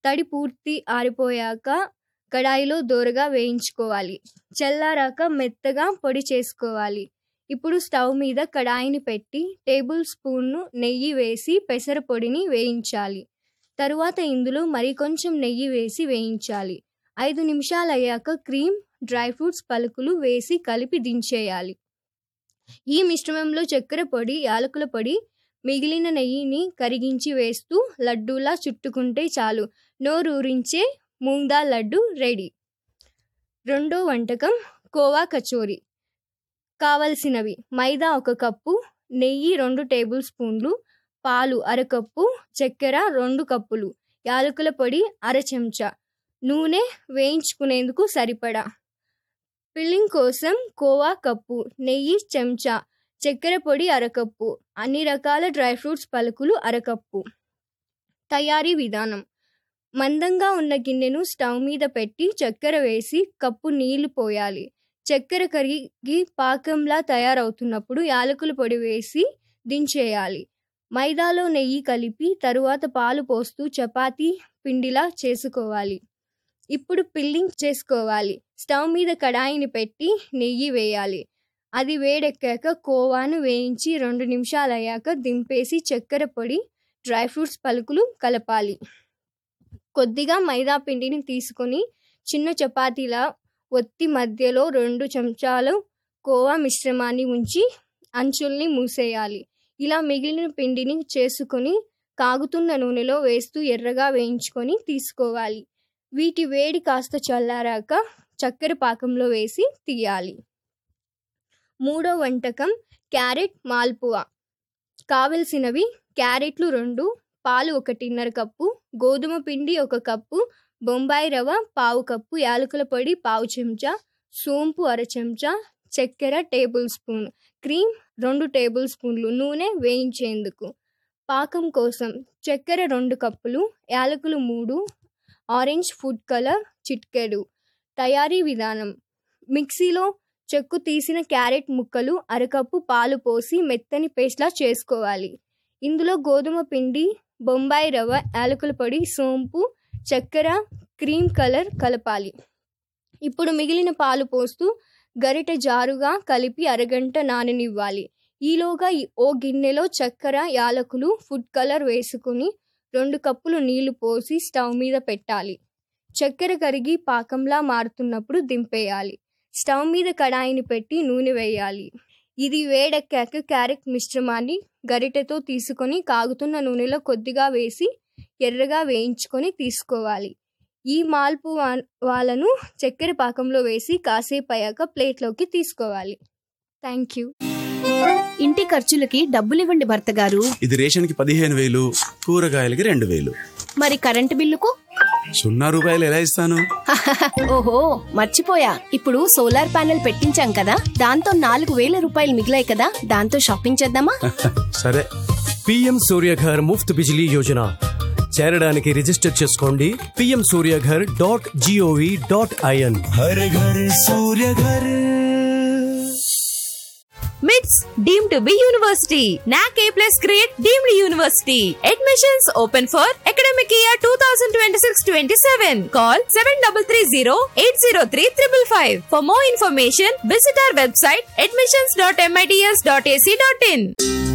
తడి పూర్తి ఆరిపోయాక కడాయిలో దోరగా వేయించుకోవాలి చల్లారాక మెత్తగా పొడి చేసుకోవాలి ఇప్పుడు స్టవ్ మీద కడాయిని పెట్టి టేబుల్ స్పూన్ను నెయ్యి వేసి పెసర పొడిని వేయించాలి తరువాత ఇందులో మరికొంచెం నెయ్యి వేసి వేయించాలి ఐదు నిమిషాలు అయ్యాక క్రీమ్ డ్రై ఫ్రూట్స్ పలుకులు వేసి కలిపి దించేయాలి ఈ మిశ్రమంలో చక్కెర పొడి యాలకుల పొడి మిగిలిన నెయ్యిని కరిగించి వేస్తూ లడ్డూలా చుట్టుకుంటే చాలు నోరూరించే మూంగ్ దాల్ లడ్డు రెడీ రెండో వంటకం కోవా కచోరీ కావలసినవి మైదా ఒక కప్పు నెయ్యి రెండు టేబుల్ స్పూన్లు పాలు అరకప్పు చక్కెర రెండు కప్పులు యాలకుల పొడి అర చెంచా నూనె వేయించుకునేందుకు సరిపడా ఫిల్లింగ్ కోసం కోవా కప్పు నెయ్యి చెంచా చక్కెర పొడి అరకప్పు అన్ని రకాల డ్రై ఫ్రూట్స్ పలుకులు అరకప్పు తయారీ విధానం మందంగా ఉన్న గిన్నెను స్టవ్ మీద పెట్టి చక్కెర వేసి కప్పు నీళ్లు పోయాలి చక్కెర కరిగి పాకంలా తయారవుతున్నప్పుడు యాలకుల పొడి వేసి దించేయాలి మైదాలో నెయ్యి కలిపి తరువాత పాలు పోస్తూ చపాతీ పిండిలా చేసుకోవాలి ఇప్పుడు పిల్లింగ్ చేసుకోవాలి స్టవ్ మీద కడాయిని పెట్టి నెయ్యి వేయాలి అది వేడెక్కాక కోవాను వేయించి రెండు నిమిషాలు అయ్యాక దింపేసి చక్కెర పొడి డ్రై ఫ్రూట్స్ పలుకులు కలపాలి కొద్దిగా మైదా పిండిని తీసుకొని చిన్న చపాతీలా ఒత్తి మధ్యలో రెండు చెంచాలు కోవా మిశ్రమాన్ని ఉంచి అంచుల్ని మూసేయాలి ఇలా మిగిలిన పిండిని చేసుకొని కాగుతున్న నూనెలో వేస్తూ ఎర్రగా వేయించుకొని తీసుకోవాలి వీటి వేడి కాస్త చల్లారాక చక్కెర పాకంలో వేసి తీయాలి మూడో వంటకం క్యారెట్ మాల్పువా కావలసినవి క్యారెట్లు రెండు పాలు ఒకటిన్నర కప్పు గోధుమ పిండి ఒక కప్పు బొంబాయి రవ్వ పావు కప్పు యాలకుల పొడి పావు చెంచా సోంపు అర చెంచా చక్కెర టేబుల్ స్పూన్ క్రీమ్ రెండు టేబుల్ స్పూన్లు నూనె వేయించేందుకు పాకం కోసం చక్కెర రెండు కప్పులు యాలకులు మూడు ఆరెంజ్ ఫుడ్ కలర్ చిట్కెడు తయారీ విధానం మిక్సీలో చెక్కు తీసిన క్యారెట్ ముక్కలు అరకప్పు పాలు పోసి మెత్తని పేస్ట్లా చేసుకోవాలి ఇందులో గోధుమ పిండి బొంబాయి రవ్వ యాలకుల పొడి సోంపు చక్కెర క్రీమ్ కలర్ కలపాలి ఇప్పుడు మిగిలిన పాలు పోస్తూ గరిట జారుగా కలిపి అరగంట నాననివ్వాలి ఈలోగా ఓ గిన్నెలో చక్కెర యాలకులు ఫుడ్ కలర్ వేసుకుని రెండు కప్పులు నీళ్లు పోసి స్టవ్ మీద పెట్టాలి చక్కెర కరిగి పాకంలా మారుతున్నప్పుడు దింపేయాలి స్టవ్ మీద కడాయిని పెట్టి నూనె వేయాలి ఇది వేడెక్కాక క్యారెట్ మిశ్రమాన్ని గరిటెతో తీసుకొని కాగుతున్న నూనెలో కొద్దిగా వేసి ఎర్రగా వేయించుకొని తీసుకోవాలి ఈ మాల్పు వాళ్ళను చక్కెర పాకంలో వేసి కాసేపు అయ్యాక ప్లేట్లోకి తీసుకోవాలి థ్యాంక్ యూ ఇంటి ఖర్చులకి డబ్బులివ్వండి భర్త గారు ఇది రేషన్కి పదిహేను వేలు కూరగాయలకి రెండు వేలు మరి కరెంటు బిల్లుకు సున్నా రూపాయలు ఎలా ఇస్తాను ఓహో మర్చిపోయా ఇప్పుడు సోలార్ ప్యానెల్ పెట్టించాం కదా దాంతో నాలుగు వేల రూపాయలు మిగిలాయి కదా దాంతో షాపింగ్ చేద్దామా సరే పిఎం సూర్యఘర్ ముఫ్త్ బిజిలీ యోజన చేరడానికి రిజిస్టర్ చేసుకోండి PM Surya Ghar dot GOV dot IN Har Ghar Surya Ghar MITS deem to be university NAAC A plus grade deemed university admissions open for academic year two thousand twenty six twenty seven call seven double three zero eight zero three triple five for more information visit our website admissions dot MITS dot AC dot in